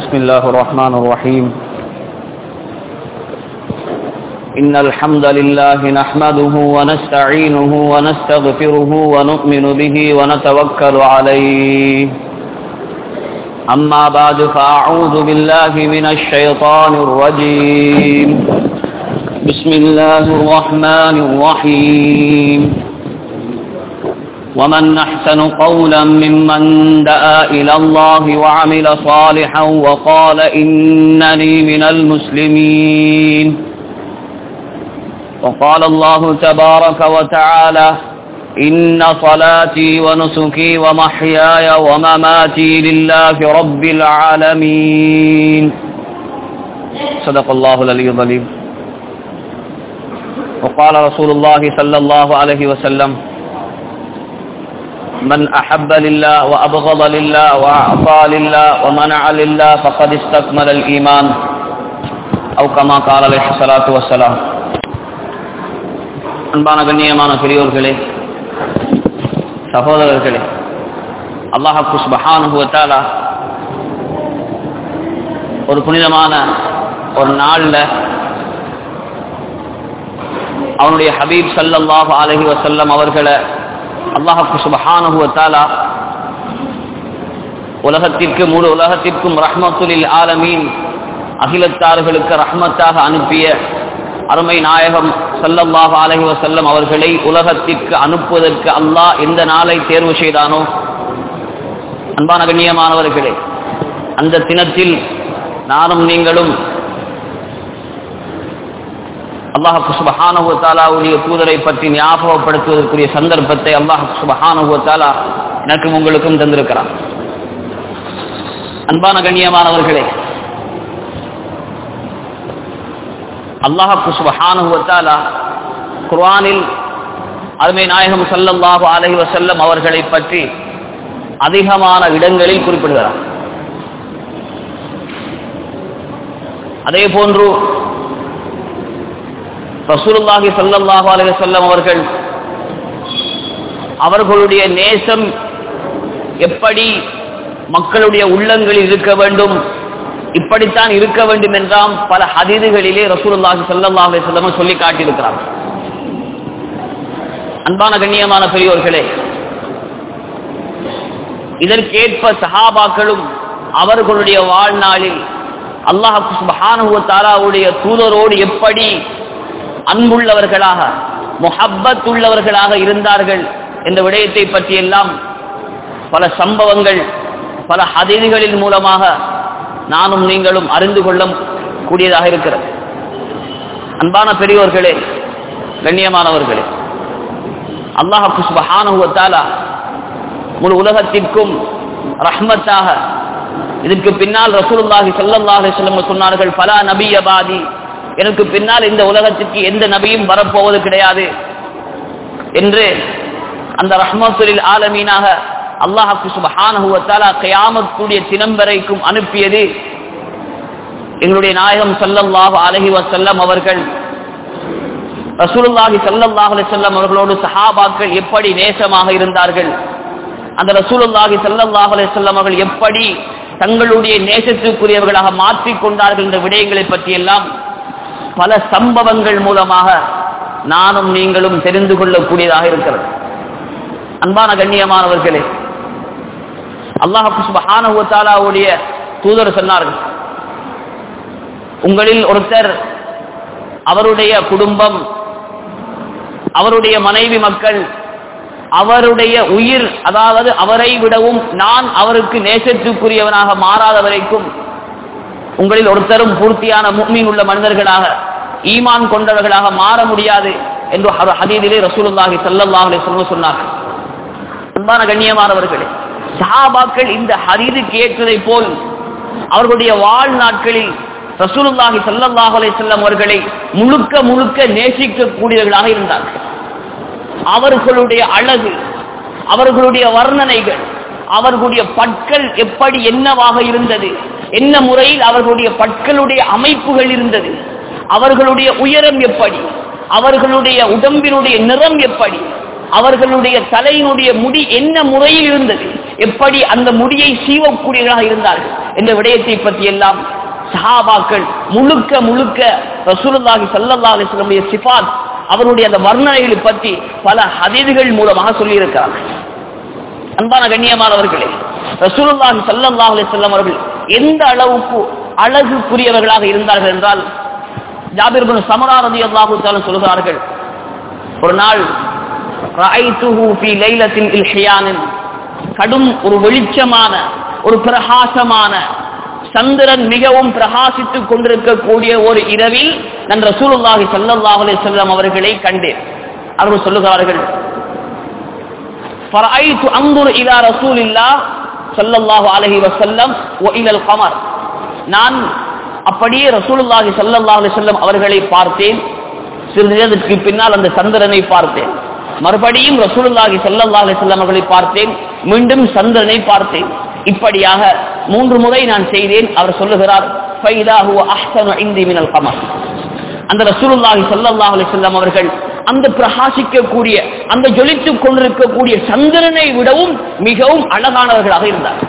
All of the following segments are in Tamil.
بسم الله الرحمن الرحيم إن الحمد لله نحمده ونستعينه ونستغفره ونؤمن به ونتوكل عليه أما بعد فأعوذ بالله من الشيطان الرجيم بسم الله الرحمن الرحيم ومن أحسن قولا ممن دعا إلى الله وعمل صالحا وقال إنني من المسلمين وقال الله تبارك وتعالى إن صلاتي ونسكي ومحياي ومماتي لله رب العالمين صدق الله العلي العظيم وقال رسول الله صلى الله عليه وسلم من أحب لله وأبغض لله وأعطى لله ومنع لله فقد استكمل الإيمان أو كما قال عليه الصلاة والسلام அன்பான கண்ணியமான பெரியோர்களே சகோதரர்களே அல்லாஹு சுபஹானுபவத்தாலா ஒரு புனிதமான ஒரு நாளில் அவனுடைய ஹபீப் சல்லல்லாஹு அலஹி வசல்லம் அவர்களை அல்லாஹு சுபஹானுபவத்தாலா உலகத்திற்கு முழு உலகத்திற்கும் ரஹ்மத்துலில் ஆலமீன் அகிலத்தார்களுக்கு ரஹ்மத்தாக அனுப்பிய அருமை நாயகம் சல்லல்லாஹு அலஹி வசல்லம் அவர்களை உலகத்திற்கு அனுப்புவதற்கு அல்லாஹ் எந்த நாளை தேர்வு செய்தானோ அன்பான கண்ணியமானவர்களே அந்த தினத்தில் நானும் நீங்களும் அல்லாஹு சுபஹானுவ தாலாவுடைய தூதரை பற்றி ஞாபகப்படுத்துவதற்குரிய சந்தர்ப்பத்தை அல்லாஹு சுபஹானுவ தாலா எனக்கும் உங்களுக்கும் தந்திருக்கிறான் அன்பான கண்ணியமானவர்களே அல்லாஹு சுபஹானுவத்தாலா குர்ஆனில் அருமை நாயகம் சல்லல்லாஹு அலஹி வசல்லம் அவர்களை பற்றி அதிகமான இடங்களில் குறிப்பிடுகிறார் அதே போன்று ரசூலுல்லாஹி சல்லல்லாஹு அலைஹி வஸல்லம் அவர்கள் அவர்களுடைய நேசம் எப்படி மக்களுடைய உள்ளங்களில் இருக்க வேண்டும் இப்படித்தான் இருக்க வேண்டும் என்றாம் பல ஹதீதுகளிலே ரசூலுல்லாஹி ஸல்லல்லாஹு அலைஹி வஸல்லம் சொல்லி காட்டியிருக்கிறார் அன்பான கண்ணியமான பெரியோர்களே இதற்கேற்ப சஹாபாக்களும் அவர்களுடைய வாழ்நாளில் அல்லாஹ் சுப்ஹானஹு வ தஆலாவுடைய தூதரோடு எப்படி அன்புள்ளவர்களாக முஹப்பத் உள்ளவர்களாக இருந்தார்கள் என்ற விடயத்தை பற்றியெல்லாம் பல சம்பவங்கள் பல ஹதீதுகளின் மூலமாக நானும் நீங்களும் அறிந்து கொள்ள கூடியதாக இருக்கிறது அன்பான பெரியோர்களே கண்ணியமானவர்களே அல்லாஹு சுபஹானுவத்தாலா முழு உலகத்திற்கும் ரஹ்மத்தாக இதற்கு பின்னால் ரசூலுல்லாஹி ஸல்லல்லாஹு அலைஹி வஸல்லம் சொன்னார்கள் பலா நபியபாதி எனக்கு பின்னால் இந்த உலகத்திற்கு எந்த நபியும் வரப்போவது கிடையாது என்று அந்த ரஹ்மத்துலில் ஆலமீனாக அல்லாஹு சுபஹானஹுவத்தாலா கயாமத்துடைய தினம் வரைக்கும் அனுப்பியது எங்களுடைய நாயகம் சல்லல்லாஹு அலஹி வசல்லம் அவர்கள் ரசூலுல்லாஹி சல்லல்லாஹு அலிசல்லம் அவர்களோடு சஹாபாக்கள் எப்படி நேசமாக இருந்தார்கள் அந்த ரசூலுல்லாஹி சல்லல்லாஹு அலிசல்லம் அவர்கள் எப்படி தங்களுடைய நேசத்துக்குரியவர்களாக மாற்றிக் கொண்டார்கள் என்ற விடயங்களை பற்றியெல்லாம் பல சம்பவங்கள் மூலமாக நானும் நீங்களும் தெரிந்து கொள்ளக்கூடியதாக இருக்கிறது அன்பான கண்ணியமானவர்களே அல்லாஹாலாவுடைய தூதர் சொன்னார்கள் உங்களில் ஒருத்தர் அவருடைய குடும்பம் அவருடைய மனைவி மக்கள் அவருடைய உயிர் அதாவது அவரை விடவும் நான் அவருக்கு நேசத்துக்குரியவனாக மாறாத வரைக்கும் உங்களில் ஒருத்தரும் பூர்த்தியான முக்மீன் உள்ள மனிதர்களாக ஈமான் கொண்டவர்களாக மாற முடியாது என்று ஹதீதிலே ரசூலுல்லாஹி சல்லல்லாஹு அலைஹி வஸல்லம் சொன்னார்கள் அன்பான கண்ணியமானவர்களே சஹாபாக்கள் இந்த ஹதீது கேட்பதை போல் அவர்களுடைய வாழ்நாட்களில் ரசூலுல்லாஹி சல்லல்லாஹு அலைஹி வஸல்லம் அவர்களை முழுக்க முழுக்க நேசிக்கக்கூடியவர்களாக இருந்தார்கள் அவர்களுடைய அழகு அவர்களுடைய வர்ணனைகள் அவர்களுடைய பற்கள் எப்படி என்னவாக இருந்தது என்ன முறையில் அவர்களுடைய பற்களுடைய அமைப்புகள் இருந்தது அவர்களுடைய உயரம் எப்படி அவர்களுடைய உடம்பினுடைய நிறம் எப்படி அவர்களுடைய தலையினுடைய முடி என்ன முறையில் இருந்தது எப்படி அந்த முடியை சீவக்கூடியவர்களாக இருந்தார்கள் என்ற விடயத்தை பற்றி எல்லாம் சஹாபாக்கள் முழுக்க முழுக்க ரசூலுல்லாஹி ஸல்லல்லாஹு அலைஹி வஸல்லம் சிஃபாத் அவருடைய அந்த வர்ணனைகளை பற்றி பல ஹதீதுகள் மூலமாக சொல்லியிருக்கிறார்கள் அன்பான கண்ணியமானவர்களே ரசூலுல்லாஹி ஸல்லல்லாஹு அலைஹி வஸல்லம் அவர்கள் எந்த அளவுக்கு அழகுக்குரியவர்களாக இருந்தார்கள் என்றால் ஜாபிர் பின் சமரா ரலியல்லாஹு தஆலா சொல்கிறார்கள் ஒரு நாள் ரஐதுஹு ஃபீ லைலத்தின் இல்ஹியானின் கடும் ஒரு வெளிச்சமான ஒரு பிரகாசமான சந்திரன் மிகவும் பிரகாசித்துக் கொண்டிருக்கக்கூடிய ஒரு இரவில் நான் ரசூலுல்லாஹி ஸல்லல்லாஹு அலைஹி வஸல்லம் அவர்களை கண்டேன் அவர்கள் சொல்லுகிறார்கள் فرأيت أنظر إلى رسول الله صلى الله عليه وسلم وإلى القمر நான் அப்படியே ரசூலுல்லாஹி ஸல்லல்லாஹு அலைஹி வஸல்லம் அவர்களை பார்த்தேன் சிறிது நேரத்திற்கு பின்னால் அந்த சந்திரனை பார்த்தேன் மறுபடியும் ரசூலுல்லாஹி ஸல்லல்லாஹு அலைஹி வஸல்லம் அவர்களை பார்த்தேன் மீண்டும் சந்திரனை பார்த்தேன் இப்படியாக மூன்று முறை நான் செய்தேன் அவர் சொல்லுகிறார் ஃபைதா ஹுவ அஹ்சனு இந்தி மினல் கமர் அந்த ரசூலுல்லாஹி ஸல்லல்லாஹு அலைஹி வஸல்லம் அவர்கள் அந்த பிரகாசிக்கக்கூடிய அந்த ஜொலித்துக் கொண்டிருக்கக்கூடிய சந்திரனை விடவும் மிகவும் அழகானவர்களாக இருந்தார்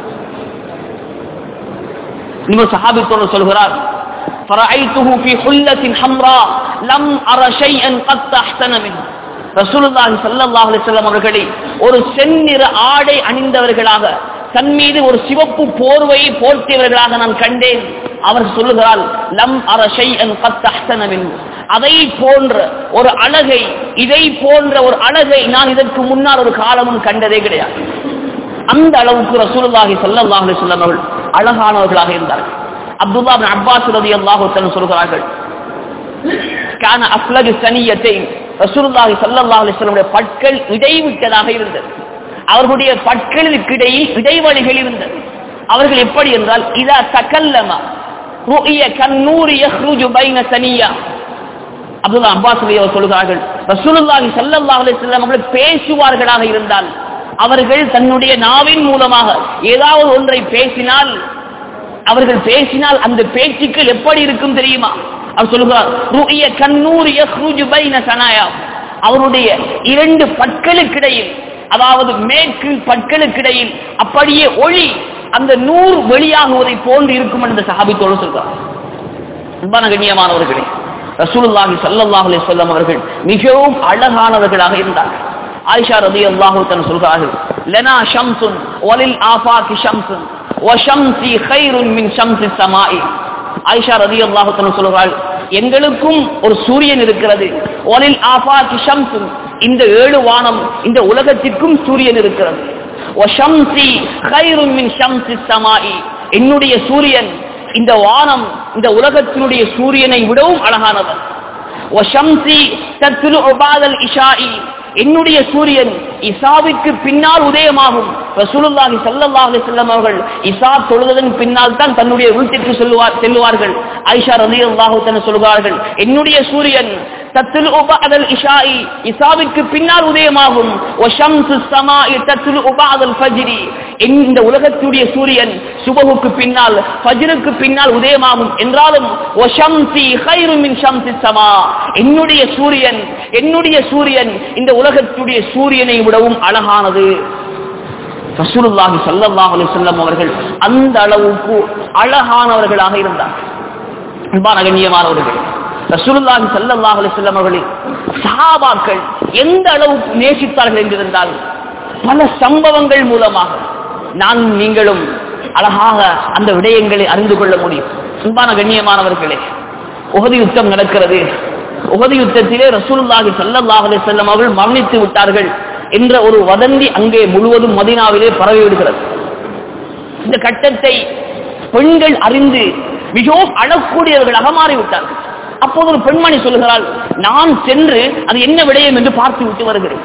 இன்னொரு சஹாபி தோழர் சொல்கிறார் فرأيته في حلة حمراء لم أر شيئا قد أحسن منه ரசூலுல்லாஹி ஸல்லல்லாஹு அலைஹி வஸல்லம் அவர்களை ஒரு செந்நிற ஆடை அணிந்தவர்களாக தன் மீது ஒரு சிவப்பு போர்வையை போர்த்தியவர்களாக நான் கண்டேன் அவர் சொல்லுகிறார் லம் அர ஷைஅன் கத் அஹ்சன மின்ஹு அதை போன்ற ஒரு அழகை இதை போன்ற ஒரு அழகை நான் இதற்கு முன்னால் ஒரு காலமும் கண்டதே கிடையாது அந்த அளவுக்கு ரசூலுல்லாஹி ஸல்லல்லாஹு அலைஹி வஸல்லம் அவர்கள் அழகானவர்களாக இருந்தார்கள் அப்துல்லா பின் அப்பாஸ் ரலியல்லாஹு தஆலா சொல்கிறார்கள் கான அஃலகு சனியத்தை ரசூலுல்லாஹி ஸல்லல்லாஹு அலைஹி வஸல்லம் பற்கள் இடைவிட்டதாக இருந்தது அவர்களுடைய பற்களுக்கு இடையில் இடைவெளிகள் இருந்தது அவர்கள் எப்படி என்றால் இதா தகல்லமா ருஇய கன்னூர் யஹ்ருஜு பைன சனியா அப்துல்லா அப்பாஸ் அவர் சொல்கிறார்கள் ரசூலுல்லாஹி ஸல்லல்லாஹு அலைஹி வஸல்லம் அவர்கள் பேசுவார்களாக இருந்தால் அவர்கள் தன்னுடைய நாவின் மூலமாக ஏதாவது ஒன்றை பேசினால் அவர்கள் பேசினால் அந்த பேச்சுக்கள் எப்படி இருக்கும் தெரியுமா அவர் சொல்லுகிறார் ருஇய கன்னூர் யஹ்ருஜு பைன சனாயா அவருடைய இரண்டு பற்களுக்கிடையில் அதாவது மேற்கு பற்களுக்கிடையில் அப்படியே ஒளி அந்த நூறு வெளியாகுவதை போன்று இருக்கும் என்று சஹாபித்தோடு சொல்கிறார் அன்பான கண்ணியமானவர்களே ரசூலுல்லாஹி ஸல்லல்லாஹு அலைஹி வஸல்லம் அவர்கள் மிகவும் அழகானவர்களாக இருந்தார்கள் ஆயிஷா ரலியல்லாஹு தஆலா சொல்கிறார்கள் லனா ஷம்சுன் வலில் ஆஃபாகி ஷம்சுன் வஷம்சி கைருன் மின் ஷம்சி ஸமாஇ ஆயிஷா ரலியல்லாஹு தஆலா சொல்கிறார்கள் எங்களுக்கும் ஒரு சூரியன் இருக்கிறது வலில் ஆஃபாகி ஷம்சுன் இந்த ஏழு வானம் இந்த உலகத்திற்கும் சூரியன் இருக்கிறது வஷம்சி கைருன் மின் ஷம்சி ஸமாஇ என்னுடைய சூரியன் இந்த வானம் இந்த உலகத்தினுடைய சூரியனை விடவும் அழகானவர் வஷம்சி தத்லு உபாதல் இஷாஇ என்னுடைய சூரியன் இசாவுக்கு பின்னால் உதயமாகும் ரசூலுல்லாஹி ஸல்லல்லாஹு அலைஹி வஸல்லம் அவர்கள் இசா தொழுததன் பின்னால் தான் தன்னுடைய வீட்டிற்கு செல்வார் செல்வார்கள் ஆயிஷா ரலியல்லாஹு தஆலா சொல்வார்கள் என்னுடைய சூரியன் தத்லு உபாதல் இஷாஇ இசாவுக்கு பின்னால் உதயமாகும் வஷம்சு ஸமாஇ தத்லு உபாதல் ஃபஜ்ரி இந்த உலகத்துடைய சூரியன் சுபஹுக்கு பின்னால் ஃபஜ்ருக்கு பின்னால் உதயமாகும் என்றாலும் வஷம்சி கைரு மின் ஷம்சி ஸமா என்னுடைய சூரியன் என்னுடைய சூரியன் இந்த உலகத்துடைய சூரியனை விடவும் அழகானது ரசூலுல்லாஹி ஸல்லல்லாஹு அலைஹி வஸல்லம் அவர்கள் அந்த அளவுக்கு அழகானவர்களாக இருந்தார்கள் அன்பான கண்ணியமானவர்கள் ரசூலுல்லாஹி ஸல்லல்லாஹு அலைஹி வஸல்லம் அவர்களை சஹாபாக்கள் எந்த அளவுக்கு நேசித்தார்கள் என்றிருந்தால் பல சம்பவங்கள் மூலமாக நான் நீங்களும் அழகாக அந்த விடயங்களை அறிந்து கொள்ள முடியும் அன்பான கண்ணியமானவர்களே உகதி யுத்தம் நடக்கிறது உகதி யுத்தத்திலே ரசூலுல்லாஹி ஸல்லல்லாஹு அலைஹி வஸல்லம் அவர்கள் மரணித்து விட்டார்கள் என்ற ஒரு வதந்தி அங்கே முழுவதும் மதீனாவிலே பரவி விடுகிறது இந்த கட்டத்தை பெண்கள் அறிந்து மிகவும் அழக்கூடியவர்களாக மாறிவிட்டார்கள் அப்போது ஒரு பெண்மணி சொல்கிறாள் நான் சென்று அது என்ன விடயம் என்று பார்த்து விட்டு வருகிறேன்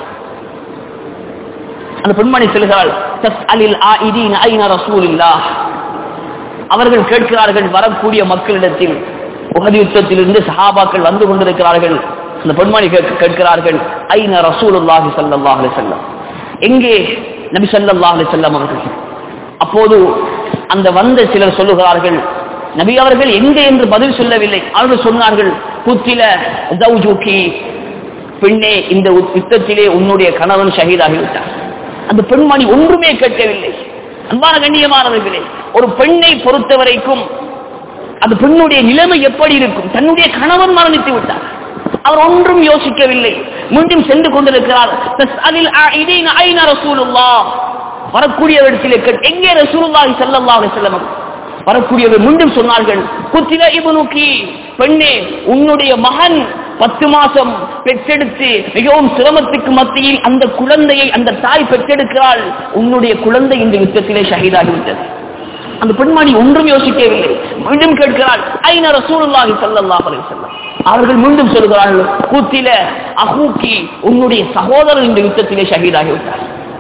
அந்த பெண்மணி சொல்கிறாள் தஸ்அலில் ஆயிதீன ஐன ரசூலில்லாஹ் அவர்கள் கேட்கிறார்கள் வரக்கூடிய மக்களிடத்தில் உகதி யுத்தத்திலிருந்து சஹாபாக்கள் வந்து கொண்டிருக்கிறார்கள் அந்த பெண்மணி கேட்க- கேட்கிறார்கள் ஐன ரசூலுல்லாஹி ஸல்லல்லாஹு அலைஹி வஸல்லம் எங்கே நபி ஸல்லல்லாஹு அலைஹி வஸல்லம் அவர்கள் அப்போது அந்த வந்த சிலர் சொல்லுகிறார்கள் நபி அவர்கள் எங்கே என்று பதில் சொல்லவில்லை அவர்கள் சொன்னார்கள் குத்தில ஜௌஜுகி பெண்ணே இந்த யுத்தத்திலே உன்னுடைய கணவன் ஷஹீதாகிவிட்டார் அந்த பெண்மணி ஒன்றுமே கேட்கவில்லை அன்பான கண்ணியமானவர்களே ஒரு பெண்ணை பொறுத்த வரைக்கும் அந்த பெண்ணுடைய நிலைமை எப்படி இருக்கும் தன்னுடைய கணவன் மரணித்து விட்டார் அவர் ஒன்றும் யோசிக்கவில்லை மீண்டும் சென்று கொண்டிருக்கிறார் தஸ்அலில் ஆயிதீன ஐன ரசூலுல்லாஹ் வரக்கூடியவரிடத்திலே கேட்டு எங்கே ரசூலுல்லாஹி ஸல்லல்லாஹு அலைஹி வஸல்லம் வரக்கூடியவர் மீண்டும் சொன்னார்கள் குத்தில இப்னுகி பெண்ணே உன்னுடைய மகன் பத்து மாசம் பெற்றெடுத்து மிகவும் சிரமத்துக்கு மத்தியில் அந்த குழந்தையை அந்த தாய் பெற்றெடுக்கிறாள் உன்னுடைய குழந்தை இந்த யுத்தத்திலே ஷஹீதாகிவிட்டது அந்த பெண்மணி ஒன்றும் யோசிக்கவில்லை மீண்டும் கேட்கிறாள் ஐநா ரசூலுல்லாஹி ஸல்லல்லாஹு அலைஹி வஸல்லம் அவர்கள் மீண்டும் சொல்கிறார்கள் கூத்தில அஹூக்கி உன்னுடைய சகோதரர் இந்த யுத்தத்திலே ஷஹீதாகிவிட்டார்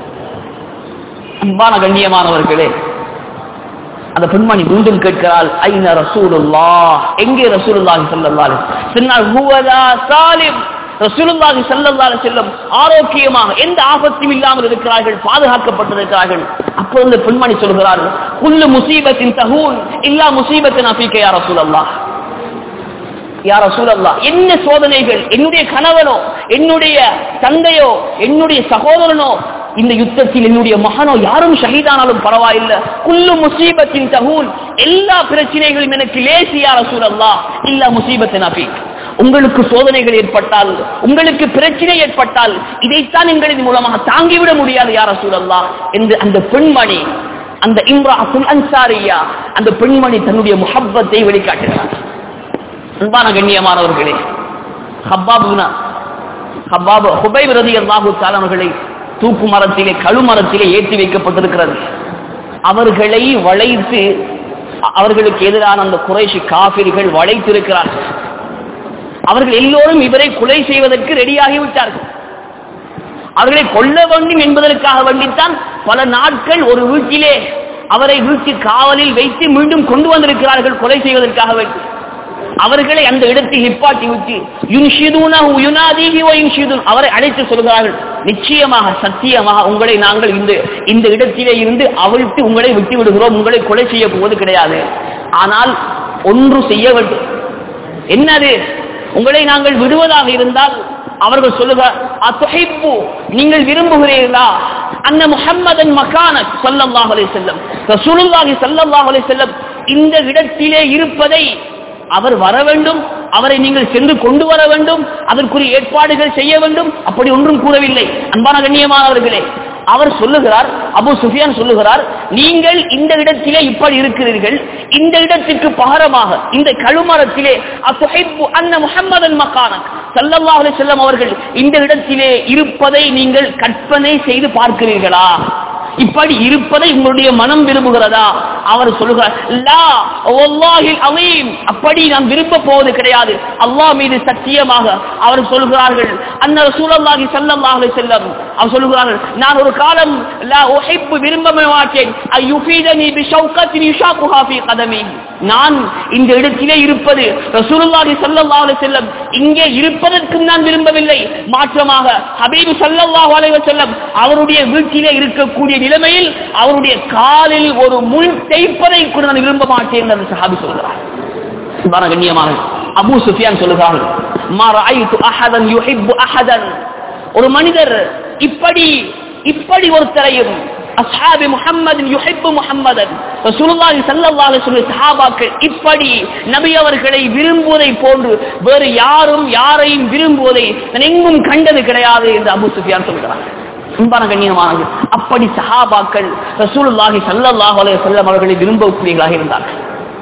அன்பான கண்ணியமானவர்களே அந்த பெண்மணி மீண்டும் கேட்கிறாள் ஐநா ரசூலுல்லா எங்கே ரசூலுல்லாஹி ஸல்லல்லாஹு அலைஹி வஸல்லம் சொன்னார் ஹுவதா சாலிம் ரசூலுல்லாஹி ஸல்லல்லாஹு அலைஹி வஸல்லம் ஆரோக்கியமாக எந்த ஆபத்தும் இல்லாமல் இருக்கிறார்கள் பாதுகாக்கப்பட்டிருக்கிறார்கள் அப்போ அந்த பெண்மணி சொல்கிறார்கள் குல்லு முசீபத்தின் தஹூன் இல்லா முசீபத்தின் அஃபீக்க யா ரசூலல்லாஹ் யா ரசூலல்லாஹ் என்ன சோதனைகள் என்னுடைய கணவனோ என்னுடைய தந்தையோ என்னுடைய சகோதரனோ இந்த யுத்தத்தில் என்னுடைய மகனோ யாரும் ஷஹீதானாலும் பரவாயில்லை குல்லு முசீபத்தின் தகூல் எல்லா பிரச்சனைகளும் எனக்கு லேசியா ரசூலல்லா இல்ல முசீபத்தின் அபீக் உங்களுக்கு சோதனைகள் ஏற்பட்டால் உங்களுக்கு பிரச்சனை ஏற்பட்டால் இதைத்தான் எங்களின் மூலமாக தாங்கிவிட முடியாது யார் ரசூலல்லா என்று அந்த பெண்மணி அந்த இம்ரா அன்சாரியா அந்த பெண்மணி தன்னுடைய முஹப்பத்தை வெளிக்காட்டுகிறார் அன்பான கண்ணியமானவர்களே ஹப்பாபுனா ஹப்பாபு ஹுபை விரதி அல்லாஹு அவர்களை தூக்கு மரத்திலே கழு மரத்திலே ஏற்றி வைக்கப்பட்டிருக்கிறது அவர்களை வளைத்து அவர்களுக்கு எதிரான அந்த குறைஷி காபிர்கள் வளைத்திருக்கிறார்கள் அவர்கள் எல்லோரும் இவரை கொலை செய்வதற்கு ரெடியாகிவிட்டார்கள் அவர்களை கொல்ல வேண்டும் என்பதற்காக வேண்டித்தான் பல நாட்கள் ஒரு வீட்டிலே அவரை வீட்டு காவலில் வைத்து மீண்டும் கொண்டு வந்திருக்கிறார்கள் கொலை செய்வதற்காக வேண்டி அவர்களை அந்த இடத்தில் ஹிப்பாட்டி விட்டு யுன்ஷிதுனஹு யுனாதீஹி வ யுன்ஷிதுன் அவரை அழைத்து சொல்கிறார்கள் நிச்சயமாக சத்தியமாக உங்களை நாங்கள் இந்த இந்த இடத்திலே இருந்து அவிழ்த்து உங்களை விட்டு விடுகிறோம் உங்களை கொலை செய்ய போவது கிடையாது ஆனால் ஒன்று செய்ய வேண்டும் என்னது உங்களை நாங்கள் விடுவதாக இருந்தால் அவர்கள் சொல்லுகிறார் அத்துஹிப்பு நீங்கள் விரும்புகிறீர்களா அன்ன முஹம்மதன் மக்கானக் ஸல்லல்லாஹு அலைஹி வஸல்லம் ரசூலுல்லாஹி ஸல்லல்லாஹு அலைஹி வஸல்லம் இந்த இடத்திலே இருப்பதை அவர் வர வேண்டும் அவரை நீங்கள் சென்று கொண்டு வர வேண்டும் அதற்குரிய ஏற்பாடுகள் செய்ய வேண்டும் அப்படி ஒன்றும் கூறவில்லை அன்பான கண்ணியமானவர்களே அவர் சொல்லுகிறார் அபு சுஃபியான் சொல்லுகிறார் நீங்கள் இந்த இடத்திலே இப்படி இருக்கிறீர்கள் இந்த இடத்திற்கு பகரமாக இந்த கழுமரத்திலே அசுஹைப்பு அன்ன முஹம்மதன் மக்கானக் ஸல்லல்லாஹு அலைஹி வஸல்லம் அவர்கள் இந்த இடத்திலே இருப்பதை நீங்கள் கற்பனை செய்து பார்க்கிறீர்களா இப்படி இருப்பதை உங்களுடைய மனம் விரும்புகிறதா அவர் சொல்லுகிறார் லா வல்லாஹில் அலீம் அப்படி நாம் விரும்ப போவது கிடையாது அல்லாஹ் மீது சத்தியமாக அவர் சொல்கிறார்கள் அந்த ரசூலுல்லாஹி ஸல்லல்லாஹு அலைஹி வஸல்லம் அவர் சொல்கிறார்கள் நான் ஒரு காலம் லா உஹிப்பு விரும்ப மாட்டேன் அய்யுஃபீதனி பிஷௌகத்தின் யுஷாகுஹா ஃபீ கதமி நான் இந்த இடத்திலே இருப்பது ரசூலுல்லாஹி ஸல்லல்லாஹு அலைஹி வஸல்லம் இங்கே இருப்பதற்கு நான் விரும்பவில்லை மாற்றமாக ஹபீப் ஸல்லல்லாஹு அலைஹி வஸல்லம் அவருடைய வீட்டிலே இருக்கக்கூடிய நிலைமையில் அவருடைய காலில் ஒரு முள் தேய்ப்பதை கூட நான் விரும்ப மாட்டேன் என்று சஹாபி சொல்கிறார் சுபான கண்ணியமாக அபூ சுஃபியான் சொல்லுகிறார்கள் மா ரஅய்து அஹதன் யுஹிப்பு அஹதன் ஒரு மனிதர் இப்படி இப்படி ஒருத்தரையும் அஸ்ஹாபி முஹம்மதின் யுஹிப்பு முஹம்மதன் ரசூலுல்லாஹி ஸல்லல்லாஹு அலைஹி வஸல்லம் சஹாபாக்கள் இப்படி நபி அவர்களை விரும்புவதை போன்று வேறு யாரும் யாரையும் விரும்புவதை நான் எங்கும் கண்டது கிடையாது என்று அபூ சுஃபியான் சொல்கிறார் அன்பான கண்ணியமானது அப்படி சஹாபாக்கள் ரசூலுல்லாஹி ஸல்லல்லாஹு அலைஹி வஸல்லம் அவர்களை விரும்பக்கூடியவர்களாக இருந்தார்கள்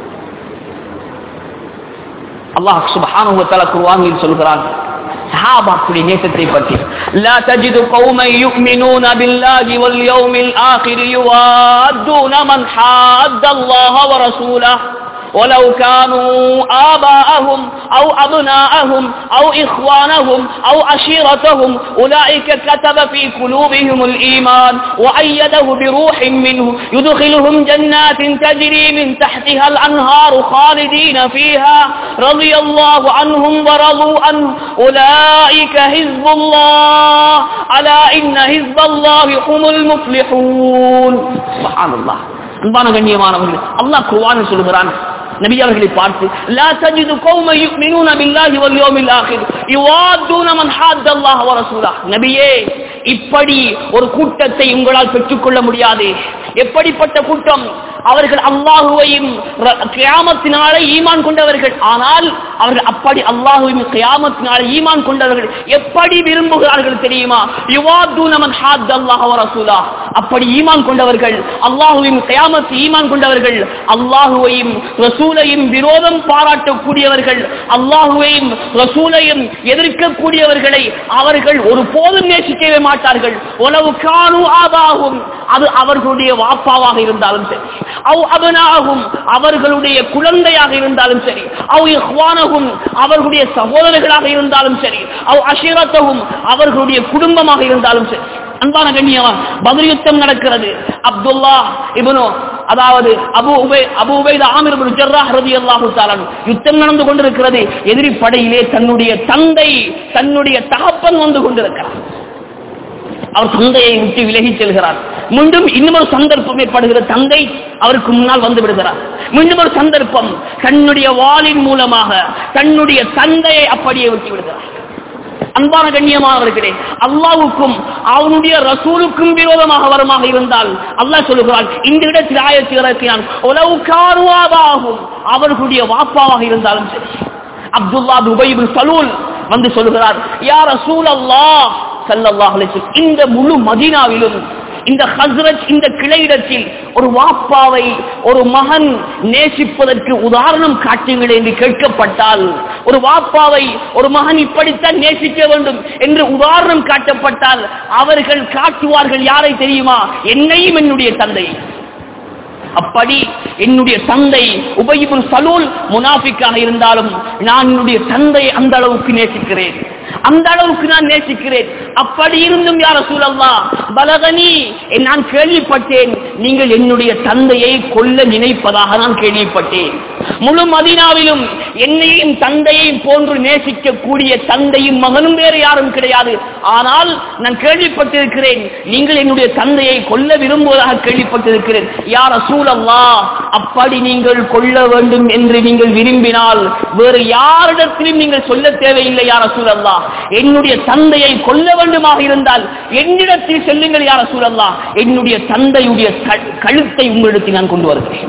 அல்லாஹ் சுப்ஹானஹு வ தஆலா குர்ஆனில் சொல்கிறான் சஹாபாக்களுடைய நேசத்தை பற்றி لا تجد قوما يؤمنون بالله واليوم الآخر يوادون من حاد الله ورسوله ولو كانوا آباءهم أو أبناءهم أو إخوانهم أو عشيرتهم أولئك كتب في قلوبهم الإيمان وأيده بروح منه يدخلهم جنات تجري من تحتها الأنهار خالدين فيها رضي الله عنهم ورضوا عنه أولئك حزب الله ألا إن حزب الله هم المفلحون سبحان الله அன்பான கண்ணியமானவர்கள் அல்லாஹ் குர்ஆனில் சொல்கிறான் நபி அவர்களை பார்த்து லா தஜிது கௌம யுமினூன பில்லாஹி வல் யௌமில் ஆகிர் யுவாதுன மன் ஹாத்த அல்லாஹ் வ ரசூலஹ் நபியே இப்படி ஒரு கூட்டத்தை உங்களால் பெற்றுக்கொள்ள முடியாது எப்படிப்பட்ட கூட்டம் அவர்கள் அல்லாஹுவையும் ர- கியாமத்தினாலே ஈமான் கொண்டவர்கள் ஆனால் அவர்கள் அப்படி அல்லாஹுவையும் கியாமத்தினாலே ஈமான் கொண்டவர்கள் எப்படி விரும்புகிறார்கள் தெரியுமா யுவாத்தூன மன் ஹாத்த அல்லாஹ் வ ரசூலா அப்படி ஈமான் கொண்டவர்கள் அல்லாஹுவையும் கியாமத்து ஈமான் கொண்டவர்கள் அல்லாஹுவையும் ரசூலையும் விரோதம் பாராட்டக்கூடியவர்கள் அல்லாஹுவையும் ரசூலையும் எதிர்க்கக்கூடியவர்களை அவர்கள் ஒருபோதும் நேசிக்கவே மாட்டார்கள் உளவு காணு ஆதாகும் அது அவர்களுடைய வாப்பாவாக இருந்தாலும் சரி அவ் அபனாகும் அவர்களுடைய குழந்தையாக இருந்தாலும் சரி அவ் இஹ்வானகும் அவர்களுடைய சகோதரர்களாக இருந்தாலும் சரி அவ் அஷிரத்தகும் அவர்களுடைய குடும்பமாக இருந்தாலும் சரி அன்பான கண்ணியமா பதில் யுத்தம் நடக்கிறது அப்துல்லா இப்னு அதாவது அபு உபை அபு உபைத ஆமிர் இப்னு ஜர்ராஹ் ரலியல்லாஹு தஆலா யுத்தம் நடந்து கொண்டிருக்கிறது எதிரி படையிலே தன்னுடைய தந்தை தன்னுடைய தகப்பன் வந்து கொண்டிருக்கிறார் அவர் தந்தையை விட்டு விலகி செல்கிறார் மீண்டும் இன்னொரு சந்தர்ப்பம் ஏற்படுகிற தந்தை அவருக்கு முன்னால் வந்து விடுகிறார் மீண்டும் ஒரு சந்தர்ப்பம் தன்னுடைய வாளின் மூலமாக தன்னுடைய தந்தையை அப்படியே விட்டு விடுகிறார் அன்பான கண்ணியமானவர்களே அல்லாவுக்கும் அவனுடைய ரசூலுக்கும் விரோதமாக வருமாக இருந்தால் அல்லாஹ் சொல்லுகிறான் இந்த இடத்தில் ஆயத்தில் இறக்கினான் உலவு காருவாதாகும் அவர்களுடைய வாப்பாவாக இருந்தாலும் சரி அப்துல்லா துபைபின் சலூல் வந்து சொல்லுகிறார் யார் ரசூல் அல்லாஹ் ஸல்லல்லாஹு அலைஹி வஸல்லம் இந்த முழு மதீனாவிலும் இந்த ஹஸ்ரத் இந்த கிளையிடத்தில் ஒரு வாப்பாவை ஒரு மகன் நேசிப்பதற்கு உதாரணம் காட்டுங்கள் என்று கேட்கப்பட்டால் ஒரு வாப்பாவை ஒரு மகன் இப்படித்தான் நேசிக்க வேண்டும் என்று உதாரணம் காட்டப்பட்டால் அவர்கள் காட்டுவார்கள் யாரை தெரியுமா என்னையும் என்னுடைய தந்தை அப்படி என்னுடைய தந்தை உபயிபுல் சலூல் முனாஃபிக்காக இருந்தாலும் நான் என்னுடைய தந்தையை அந்த அளவுக்கு நேசிக்கிறேன் அந்த அளவுக்கு நான் நேசிக்கிறேன் அப்படி இருந்தும் யார சூழல்லா பலகனி நான் கேள்விப்பட்டேன் நீங்கள் என்னுடைய தந்தையை கொல்ல நினைப்பதாக நான் கேள்விப்பட்டேன் முழு மதீனாவிலும் என்னையும் தந்தையையும் போன்று நேசிக்கக்கூடிய தந்தையும் மகனும் வேறு யாரும் கிடையாது ஆனால் நான் கேள்விப்பட்டிருக்கிறேன் நீங்கள் என்னுடைய தந்தையை கொல்ல விரும்புவதாக கேள்விப்பட்டிருக்கிறேன் யார சூழல்லா அப்படி நீங்கள் கொல்ல வேண்டும் என்று நீங்கள் விரும்பினால் வேறு யாரிடத்திலும் நீங்கள் சொல்ல தேவையில்லை யார சூழல்லா என்னுடைய தந்தையை கொல்ல வேண்டுமாக இருந்தால் என்னிடத்தில் செல்லுங்கள் யார சூழல்லா என்னுடைய தந்தையுடைய க- கழுத்தை உங்களிடத்தில் நான் கொண்டு வருகிறேன்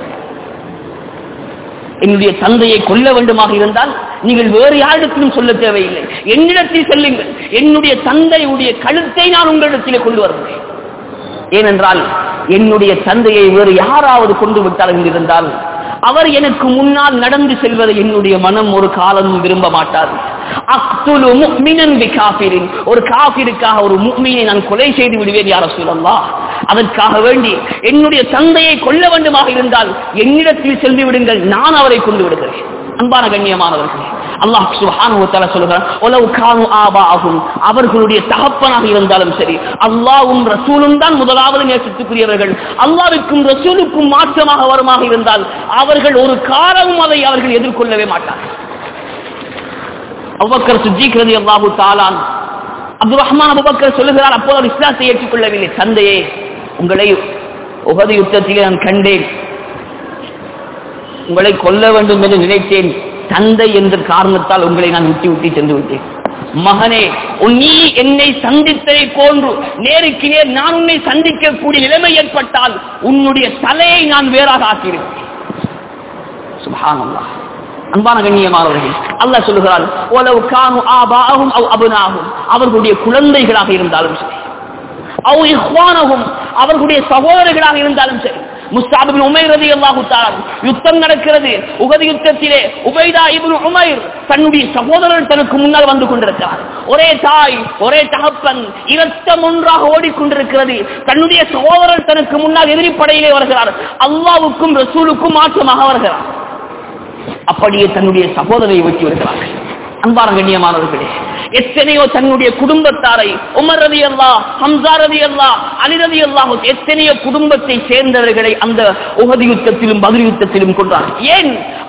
என்னுடைய தந்தையை கொல்ல வேண்டுமாக இருந்தால் நீங்கள் வேறு யாரிடத்திலும் சொல்ல தேவையில்லை என்னிடத்தில் செல்லுங்கள் என்னுடைய தந்தையுடைய கழுத்தை நான் உங்களிடத்திலே கொண்டு வருகிறேன் ஏனென்றால் என்னுடைய தந்தையை வேறு யாராவது கொண்டு விட்டால் என்றிருந்தால் அவர் எனக்கு முன்னால் நடந்து செல்வதை என்னுடைய மனம் ஒரு காலமும் விரும்ப மாட்டார் அக்துலு முஃமினன் பிகாஃபிரின். ஒரு காபிருக்காக ஒரு முக்மீனை நான் கொலை செய்து விடுவேன் யார சொல்லலாம் அதற்காக வேண்டி என்னுடைய தந்தையை கொல்ல வேண்டுமாக இருந்தால் என்னிடத்தில் சென்று விடுங்கள் நான் அவரை கொண்டு விடுகிறேன் அன்பான கண்ணியமானவர்களே அல்லாஹ் சுப்ஹானஹு வ தஆலா சொல்கிறான் "வலவ் கானு ஆபாஅஹும்" அவர்களுடைய தகப்பனாக இருந்தாலும் சரி அல்லாஹ்வும் ரசூலும் தான் முதலாவது நேசத்துக்குரியவர்கள் அல்லாஹ்வுக்கும் ரசூலுக்கும் மாற்றமாக வருமாக இருந்தால் அவர்கள் ஒரு காலமும் அதை அவர்கள் எதிர்கொள்ளவே மாட்டார்கள் அபுபக்கர் சித்திக் ரலியல்லாஹு தஆலா அப்துல் ரஹ்மான் அபுபக்கர் சொல்லுகிறார் அப்போது அவர் இஸ்லாத்தை ஏற்றுக்கொள்ளவில்லை தந்தையே உங்களை உகது யுத்தத்திலே நான் கண்டேன் உங்களை கொல்ல வேண்டும் என்று நினைத்தேன் தந்தை என்ற காரணத்தால் உங்களை நான் விட்டு விட்டு சென்று விட்டேன் மகனே உன் நீ என்னை சந்தித்ததை போன்று நேருக்கு நேர் நான் உன்னை சந்திக்கக்கூடிய நிலைமை ஏற்பட்டால் உன்னுடைய தலையை நான் வேறாக ஆக்கியிருப்பேன் சுப்ஹானல்லாஹ் அன்பான கண்ணியமானவர்கள் அல்லாஹ் சொல்லுகிறார் "வலவ் கானு ஆபாஅஹும் அவ் அப்னாஹும்" அவர்களுடைய குழந்தைகளாக இருந்தாலும் சரி அவ் இஹ்வானஹும் அவர்களுடைய சகோதரர்களாக இருந்தாலும் சரி முஸ்தாபின் உமைர் ரலியல்லாஹு தஆலா யுத்தம் நடக்கிறது உகது யுத்தத்திலே உபைதா இப்னு உமைர் தன்னுடைய சகோதரர் தனக்கு முன்னால் வந்து கொண்டிருக்கிறார் ஒரே தாய் ஒரே தகப்பன் இரத்தம் ஒன்றாக ஓடிக்கொண்டிருக்கிறது தன்னுடைய சகோதரர் தனக்கு முன்னால் எதிரிப்படையிலே வருகிறார் அல்லாவுக்கும் ரசூலுக்கும் மாற்றமாக வருகிறார் அப்படியே தன்னுடைய சகோதரரை வெட்டி வருகிறார்கள் அன்பான கண்ணியமானவர்களே எத்தனையோ தன்னுடைய குடும்பத்தாரை உமர் ரதி அல்லா ஹம்சா ரதி அல்லா அலி ரதி அல்லாஹ் எத்தனையோ குடும்பத்தை சேர்ந்தவர்களை அந்த உகது யுத்தத்திலும் பதில் யுத்தத்திலும் கொன்றார் ஏன்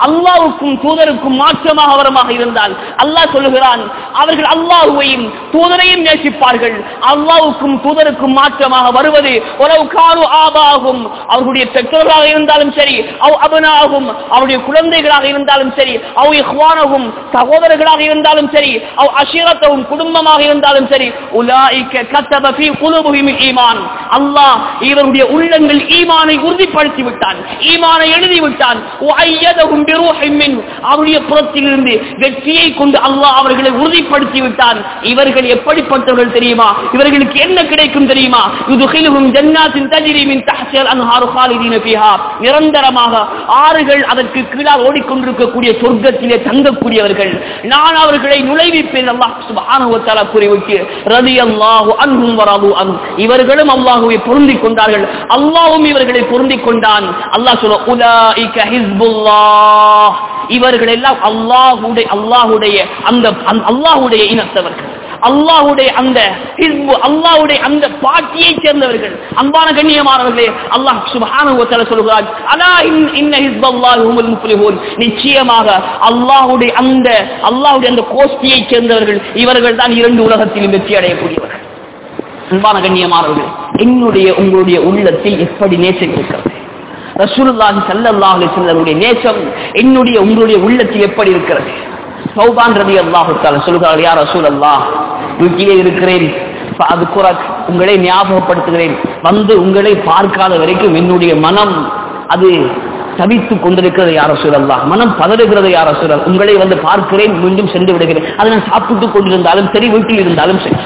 அல்லாவுக்கும் தூதருக்கும் மாற்றமாக வரமாக இருந்தால் அல்லாஹ் சொல்லுகிறான் அவர்கள் அல்லாஹுவையும் தூதரையும் நேசிப்பார்கள் அல்லாவுக்கும் தூதருக்கும் மாற்றமாக வருவது உறவு காரு ஆபாகும் அவர்களுடைய பெற்றோர்களாக இருந்தாலும் சரி அவ் அபனாகும் அவருடைய குழந்தைகளாக இருந்தாலும் சரி அவ் இஹ்வானகும் சகோதரர்களாக இருந்தாலும் சரி அவ் அஷீரத்தவும் குடும்பமாக இருந்தாலும் சரி உலாய்க்க கத்தப ஃபீ குலூபிஹிம் ஈமான் அல்லாஹ் இவருடைய உள்ளங்கள் ஈமானை உறுதிப்படுத்தி விட்டான் ஈமானை எழுதி விட்டான் வஅய்யதஹும் பிரூஹின் மின் அவருடைய புறத்திலிருந்து வெற்றியை கொண்டு அல்லாஹ் அவர்களை உறுதிப்படுத்தி விட்டான் இவர்கள் எப்படிப்பட்டவர்கள் தெரியுமா இவர்களுக்கு என்ன கிடைக்கும் தெரியுமா யுதுகிலுஹும் ஜன்னாத்தின் தஜ்ரி மின் தஹ்தில் அன்ஹாரு காலிதீன ஃபீஹா நிரந்தரமாக ஆறுகள் அதற்கு கீழால் ஓடிக்கொண்டிருக்கக்கூடிய சொர்க்கத்திலே தங்கக்கூடியவர்கள் நான் அவர்களை நுழைவிப்பேன் அல்லாஹ் சுப்ஹானஹு வ தஆலா கூறிவிட்டு ரலியல்லாஹு அன்ஹும் வரது அன் இவர்களும் அல்லாஹ்வை பொருந்திக் கொண்டார்கள் அல்லாஹ்வும் இவர்களை பொருந்திக் கொண்டான் அல்லாஹ் சொல்ல உலாயிக ஹிஸ்புல்லாஹ் இவர்கள் எல்லாம் அல்லாஹ்வுடைய அல்லாஹ்வுடைய அந்த அந்த அல்லாஹ்வுடைய இனத்தவர்கள் அல்லாஹ்வுடைய அந்த ஹிஸ்பு அல்லாஹ்வுடைய அந்த பாட்டியை சேர்ந்தவர்கள் அன்பான கண்ணியமானவர்களே அல்லாஹ் சுப்ஹானஹு வ தஆலா சொல்கிறார் அலா இன் இன்ன ஹிஸ்பல்லாஹி ஹுமுல் முஃப்லிஹூன் நிச்சயமாக அல்லாஹ்வுடைய அந்த அல்லாஹ்வுடைய அந்த கோஷ்டியை சேர்ந்தவர்கள் இவர்கள் தான் இரண்டு உலகத்திலும் வெற்றி அடையக்கூடியவர்கள் அன்பான கண்ணியமானவர்கள் என்னுடைய உங்களுடைய உள்ளத்தில் எப்படி நேசம் இருக்கிறது ரசூலுல்லாஹி ஸல்லல்லாஹு அலைஹி வஸல்லமுடைய நேசம் என்னுடைய உங்களுடைய உள்ளத்தில் எப்படி இருக்கிறது சௌபான் ரதி அல்லாஹு தஆலா சொல்கிறார் யா ரசூலல்லாஹ் வீட்டிலே இருக்கிறேன் அது உங்களை ஞாபகப்படுத்துகிறேன் வந்து உங்களை பார்க்காத வரைக்கும் என்னுடைய மனம் அது தவித்துக் கொண்டிருக்கிறது யார சூழல்லா மனம் பதறுகிறது யார சூழல் உங்களை வந்து பார்க்கிறேன் மீண்டும் சென்று விடுகிறேன் அதை நான் சாப்பிட்டுக் கொண்டிருந்தாலும் சரி வீட்டில் இருந்தாலும் சரி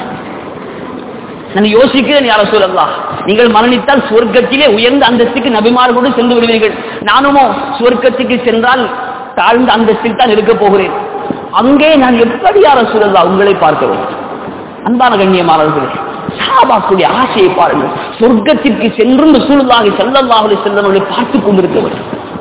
நான் யோசிக்கிறேன் யார சூழல்லா நீங்கள் மரணித்தால் சுவர்க்கத்திலே உயர்ந்த அந்தஸ்துக்கு நபிமார்களோடு சென்று விடுவீர்கள் நானுமோ சுவர்க்கத்துக்கு சென்றால் தாழ்ந்த அந்தஸ்தில் தான் இருக்க போகிறேன் அங்கே நான் எப்படி யார சூழல்லா உங்களை பார்க்கிறோம் அன்பான கண்ணியமானவர்களே சாபாக்குடைய ஆசையை பாருங்கள் சொர்க்கத்திற்கு சென்று சூழலாகி செல்லல்லாஹுடைய செல்லவர்களை பார்த்துக் கொண்டிருக்கவர்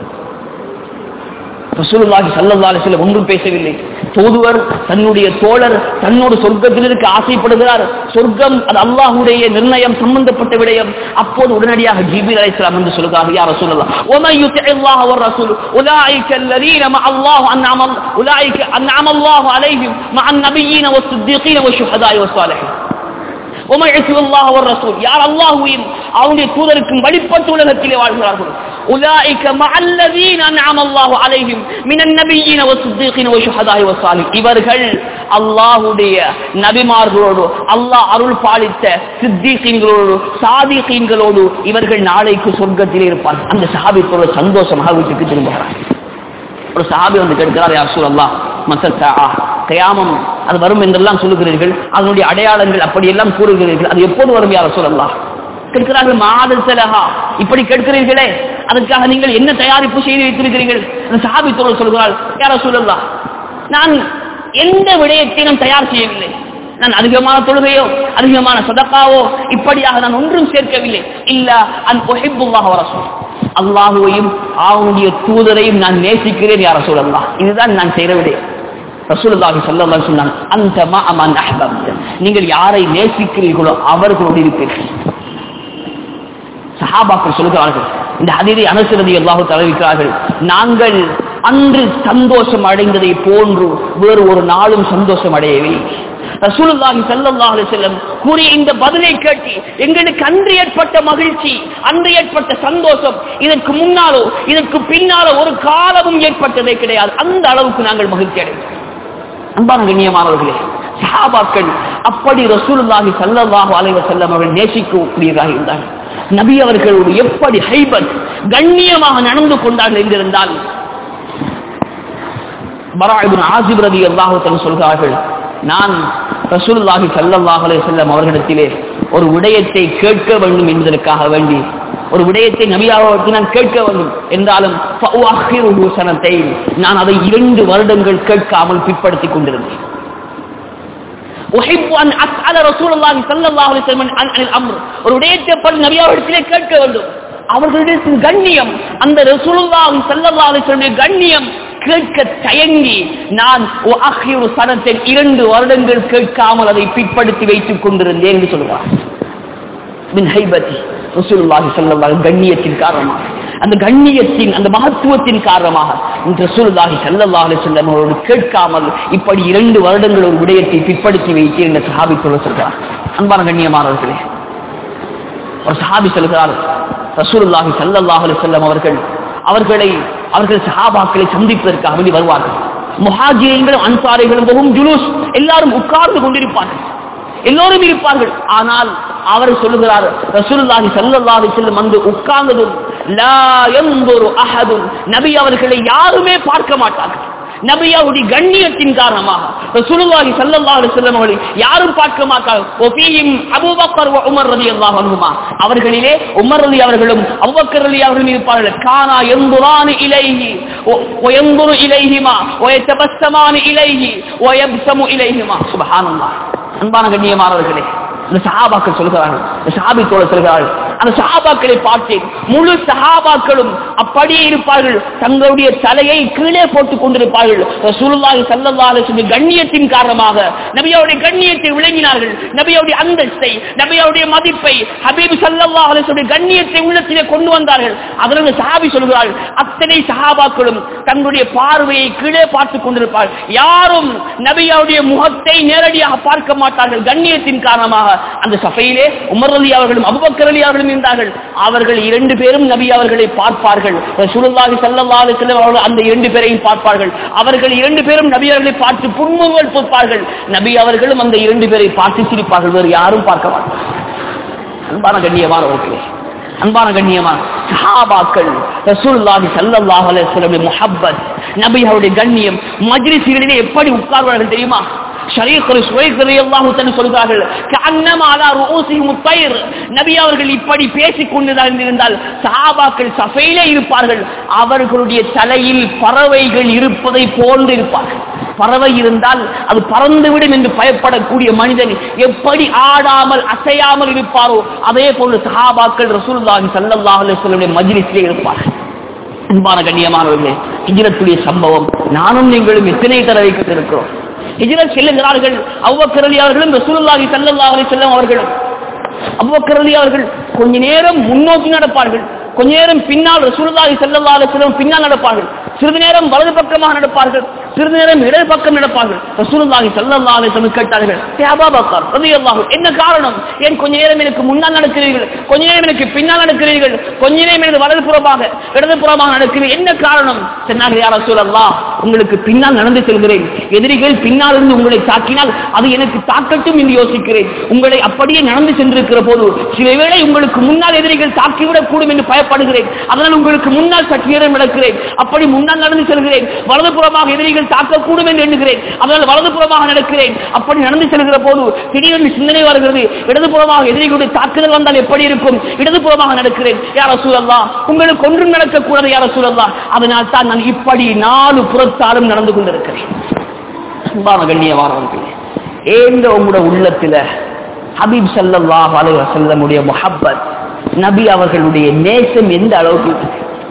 ரசூலுல்லாஹி ஸல்லல்லாஹு அலைஹி வஸல்லம் ஒன்றும் பேசவில்லை தூதுவர் தன்னுடைய தோழர் தன்னோடு சொர்க்கத்தில் இருக்க ஆசைப்படுகிறார் சொர்க்கம் அது அல்லாஹ்வுடைய நிர்ணயம் சம்பந்தப்பட்ட விடயம் அப்போது உடனடியாக ஜிப்ரீல் அலைஹிஸ்ஸலாம் என்று சொல்கிறார் யா ரசூலல்லாஹ் ومن يطع الله والرسول اولئك الذين مع الله انعم اولئك انعم الله عليهم مع النبيين والصديقين والشهداء والصالحين ومن يطع الله والرسول யார் அல்லாஹ்வையும் அவருடைய தூதருக்கும் வழிபட்டு உலகத்திலே வாழ்கிறார்கள் أولئك مع الذين أنعم الله عليهم من النبيين والصديقين والشهداء والصالحين இவர்கள் அல்லாஹ்வுடைய நபிமார்களோடு அல்லாஹ் அருள் பாலித்த சித்திகீன்களோடு சாதிகீன்களோடு இவர்கள் நாளைக்கு சொர்க்கத்திலே இருப்பார்கள் அந்த சஹாபித்தோட சந்தோஷமாக வீட்டுக்கு திரும்புகிறார் ஒரு சஹாபி வந்து கேட்கிறார் யார் சூழல்லா மசத்தா கயாமம் அது வரும் என்றெல்லாம் சொல்லுகிறீர்கள் அதனுடைய அடையாளங்கள் அப்படியெல்லாம் கூறுகிறீர்கள் அது எப்போது வரும் யார் சொல்லலாம் கேட்கிறார்கள் மாதலஹா இப்படி கேட்கிறீர்களே அதற்காக நீங்கள் என்ன தயாரிப்பு செய்து வைத்திருக்கிறீர்கள் அந்த சஹாபி தோழர் சொல்கிறார் யார சொல்லலாம் நான் எந்த விடயத்தை நான் தயார் செய்யவில்லை நான் அதிகமான தொழுகையோ அதிகமான சதக்காவோ இப்படியாக நான் ஒன்றும் சேர்க்கவில்லை இல்ல அன் ஒஹிப்புல்லாக வர சொல் அல்லாஹுவையும் அவனுடைய தூதரையும் நான் நேசிக்கிறேன் யார சொல்லலாம் இதுதான் நான் செய்கிற விடயம் ரசூலுல்லாஹி ஸல்லல்லாஹு சொன்னாங்க அந்த மஅமன் அஹ்பப்த நீங்கள் யாரை நேசிக்கிறீர்களோ அவர்களோடு இருப்பீர்கள் சஹாபாக்கள் சொல்கிறார்கள் இந்த ஹதீரை அனுசரதி அல்லாஹு தலைவிக்கிறார்கள் நாங்கள் அன்று சந்தோஷம் அடைந்ததை போன்று வேறு ஒரு நாளும் சந்தோஷம் அடையவில்லை ரசூலுல்லாஹி ஸல்லல்லாஹு அலைஹி வஸல்லம் கூறிய இந்த பதிலை கேட்டு எங்களுக்கு அன்று ஏற்பட்ட மகிழ்ச்சி அன்று ஏற்பட்ட சந்தோஷம் இதற்கு முன்னாலோ இதற்கு பின்னாலோ ஒரு காலமும் ஏற்பட்டதே கிடையாது அந்த அளவுக்கு நாங்கள் மகிழ்ச்சி அடைந்தோம் அன்பான கண்ணியமானவர்களே சஹாபாக்கள் அப்படி ரசூலுல்லாஹி ஸல்லல்லாஹு அலைஹி வஸல்லம் அவர்கள் நேசிக்கக்கூடியதாக இருந்தார்கள் நபி அவர்களோடு எப்படி ஹைபத் கண்ணியமாக நடந்து கொண்டார்கள் என்றிருந்தால் பராயிபின் ஆசிப் ரதி அல்லாஹு சொல்கிறார்கள் நான் ரசூலுல்லாஹி ஸல்லல்லாஹு அலைஹி வஸல்லம் அவர்களிடத்திலே ஒரு விடயத்தை கேட்க வேண்டும் என்பதற்காக வேண்டி ஒரு விடயத்தை நபியாக நான் கேட்க வேண்டும் என்றாலும் ஃபஅஹிருஹு சனத்தைன் நான் அதை இரண்டு வருடங்கள் கேட்காமல் பிற்படுத்திக் கொண்டிருந்தேன் أحب أن أسأل رسول الله صلى الله عليه وسلم عن عن الأمر ஒரு விடயத்தை பற்றி நபியாவிடத்திலே கேட்க வேண்டும் அவர்களிடத்தின் கண்ணியம் அந்த ரசூலுல்லாஹி ஸல்லல்லாஹு அலைஹி வஸல்லம் கண்ணியம் கேட்க தயங்கி நான் அஹிரு சனத்தில் இரண்டு வருடங்கள் கேட்காமல் அதை பிற்படுத்தி வைத்துக் கொண்டிருந்தேன் என்று சொல்கிறார் மின் ஹைபத்தி ரசூலுல்லாஹி ஸல்லல்லாஹு கண்ணியத்தின் காரணமாக அந்த கண்ணியத்தின் அந்த மகத்துவத்தின் காரணமாக இந்த ரசூலுல்லாஹி ஸல்லல்லாஹு அலைஹி வஸல்லம் அவரோடு கேட்காமல் இப்படி இரண்டு வருடங்கள் ஒரு விடயத்தை பிற்படுத்தி வைத்து இந்த சஹாபி சொல்ல சொல்கிறார் அன்பான கண்ணியமானவர்களே ஒரு சஹாபி சொல்கிறார் ரசூலுல்லாஹி ஸல்லல்லாஹு அலைஹி வஸல்லம் அவர்கள் அவர்களை அவர்கள் சஹாபாக்களை சந்திப்பதற்காக வேண்டி வருவார்கள் முஹாஜிரீன்களும் அன்சாரிகளும் போகும் ஜுலூஸ் எல்லாரும் உட்கார்ந்து கொண்டிருப்பார்கள் எல்லோரும் இருப்பார்கள் ஆனால் அவர் சொல்லுகிறார் ரசூலுல்லாஹி ஸல்லல்லாஹு அலைஹி வஸல்லம் வந்து உட்கார்ந்ததும் லா யன்துரு அஹதுன் நபி அவர்களை யாருமே பார்க்க மாட்டார்கள் நபியாவுடைய கண்ணியத்தின் காரணமாக ரசூலுல்லாஹி ஸல்லல்லாஹு அலைஹி வஸல்லம் அவர்களை யாரும் பார்க்க மாட்டார்கள் ஒஃபீஹிம் அபூபக்கர் வ உமர் ரலியல்லாஹு அன்ஹுமா அவர்களிலே உமர் ரலி அவர்களும் அபூபக்கர் ரலி அவர்களும் இருப்பார்கள் கானா யன்துரானு இலைஹி வ யன்துரு இலைஹிமா வ யதபஸ்ஸமானு இலைஹி வ யப்ஸமு இலைஹிமா சுப்ஹானல்லாஹ் அன்பான கண்ணியமானவர்களே அந்த சஹாபாக்கள் சொல்கிறார்கள் அந்த சஹாபி தோழர் சொல்கிறார்கள் அந்த சஹாபாக்களை பார்த்தேன் முழு சஹாபாக்களும் அப்படியே இருப்பார்கள் தங்களுடைய தலையை கீழே போட்டுக் கொண்டிருப்பார்கள் ரசூலுல்லாஹி ஸல்லல்லாஹு அலைஹி வஸல்லம் கண்ணியத்தின் காரணமாக நபியாவுடைய கண்ணியத்தை விளங்கினார்கள் நபியாவுடைய அந்தஸ்தை நபியாவுடைய மதிப்பை ஹபீப் ஸல்லல்லாஹு அலைஹி வஸல்லம் கண்ணியத்தை உள்ளத்திலே கொண்டு வந்தார்கள் அதனால் சஹாபி சொல்கிறார்கள் அத்தனை சஹாபாக்களும் தங்களுடைய பார்வையை கீழே பார்த்துக் கொண்டிருப்பார்கள் யாரும் நபியாவுடைய முகத்தை நேரடியாக பார்க்க மாட்டார்கள் கண்ணியத்தின் காரணமாக அந்த சபையிலே உமர் அலி அவர்களும் அபுபக்கர் அலி அவர்களும் இருந்தார்கள் அவர்கள் இரண்டு பேரும் நபி அவர்களை பார்ப்பார்கள் சுருல்லாஹி சல்லல்லாஹு அலைஹி வஸல்லம் அவர்கள் அந்த இரண்டு பேரையும் பார்ப்பார்கள் அவர்கள் இரண்டு பேரும் நபி அவர்களை பார்த்து புன்முறுவல் பூப்பார்கள் நபி அவர்களும் அந்த இரண்டு பேரை பார்த்து சிரிப்பார்கள் வேறு யாரும் பார்க்க மாட்டார்கள் அன்பான கண்ணியமானவர்களே அன்பான கண்ணியமான சஹாபாக்கள் ரசூலுல்லாஹி ஸல்லல்லாஹு அலைஹி வஸல்லம் முஹப்பத் நபி அவருடைய கண்ணியம் மஜ்லிஸ்களிலே எப்படி உட்கார்வார்கள் தெரியுமா ஷரீக் சுவைக் ரலியல்லாஹு தஆலா சொல்கிறார்கள் கஅன்னமா அலா ரூஸிஹிம் தைர் நபி அவர்கள் இப்படி பேசிக் கொண்டுதான் இருந்தால் சஹாபாக்கள் சஃபையிலே இருப்பார்கள் அவர்களுடைய தலையில் பறவைகள் இருப்பதை போன்று இருப்பார்கள் பறவை இருந்தால் அது பறந்துவிடும் என்று பயப்படக்கூடிய மனிதன் எப்படி ஆடாமல் அசையாமல் இருப்பாரோ அதே போன்று சஹாபாக்கள் ரசூலுல்லாஹி ஸல்லல்லாஹு அலைஹி வஸல்லம் மஜ்லிஸிலே இருப்பார்கள் அன்பான கண்ணியமானவர்களே ஹிஜ்ரத்துடைய சம்பவம் நானும் நீங்களும் எத்தனை தடவை கேட்டிருக்கிறோம் ஹிஜ்ரத் செல்லுகிறார்கள் அவ்வக்கர் அலி அவர்களும் ரசூலுல்லாஹி ஸல்லல்லாஹு அலைஹி வஸல்லம் அவர்களும் அவ்வக்கர் அலி அவர்கள் கொஞ்ச நேரம் முன்னோக்கி நடப்பார்கள் கொஞ்ச நேரம் பின்னால் ரசூலுல்லாஹி ஸல்லல்லாஹு அலைஹி வஸல்லம் பின்னால் நடப்பார்கள் சிறிது நேரம் வலது பக்கமாக நடப்பார்கள் சிறிது நேரம் இடது பக்கம் நடப்பார்கள் ரசூலுல்லாஹி ஸல்லல்லாஹு அலைஹி வஸல்லம் கேட்டார்கள் "ஏ அபூபக்கர் ரலியல்லாஹு என்ன காரணம் ஏன் கொஞ்ச நேரம் எனக்கு முன்னால் நடக்கிறீர்கள் கொஞ்ச நேரம் எனக்கு பின்னால் நடக்கிறீர்கள் கொஞ்ச நேரம் எனக்கு வலது புறமாக இடது புறமாக நடக்கிறீர்கள் என்ன காரணம் சொன்னார்கள் யார் ரசூலல்லாஹ் உங்களுக்கு பின்னால் நடந்து செல்கிறேன் எதிரிகள் பின்னால் இருந்து உங்களை தாக்கினால் அது எனக்கு தாக்கட்டும் என்று யோசிக்கிறேன் உங்களை அப்படியே நடந்து சென்றிருக்கிற போது சில வேளை உங்களுக்கு முன்னால் எதிரிகள் தாக்கிவிடக் கூடும் என்று பயப்படுகிறேன் அதனால் உங்களுக்கு முன்னால் சற்று நேரம் நடக்கிறேன் அப்படி முன்னால் நடந்து செல்கிறேன் வலதுபுறமாக எதிரிகள் தாக்கக்கூடும் என்று எண்ணுகிறேன் அதனால் வலதுபுறமாக நடக்கிறேன் அப்படி நடந்து செல்கிற போது திடீரென்று சிந்தனை வருகிறது இடதுபுறமாக எதிரிகளுடைய தாக்குதல் வந்தால் எப்படி இருக்கும் இடதுபுறமாக நடக்கிறேன் யார சூழல்லா உங்களுக்கு ஒன்றும் நடக்கக்கூடாது யார சூழல்லா அதனால் தான் நான் இப்படி நாலு புறத்தாலும் நடந்து கொண்டிருக்கிறேன் அன்பான கண்ணியமானவர்களே ஏந்த உங்களோட உள்ளத்துல ஹபீப் ஸல்லல்லாஹு அலைஹி வஸல்லமுடைய முஹப்பத் நபி அவர்களுடைய நேசம் எந்த அளவுக்கு இருக்கு?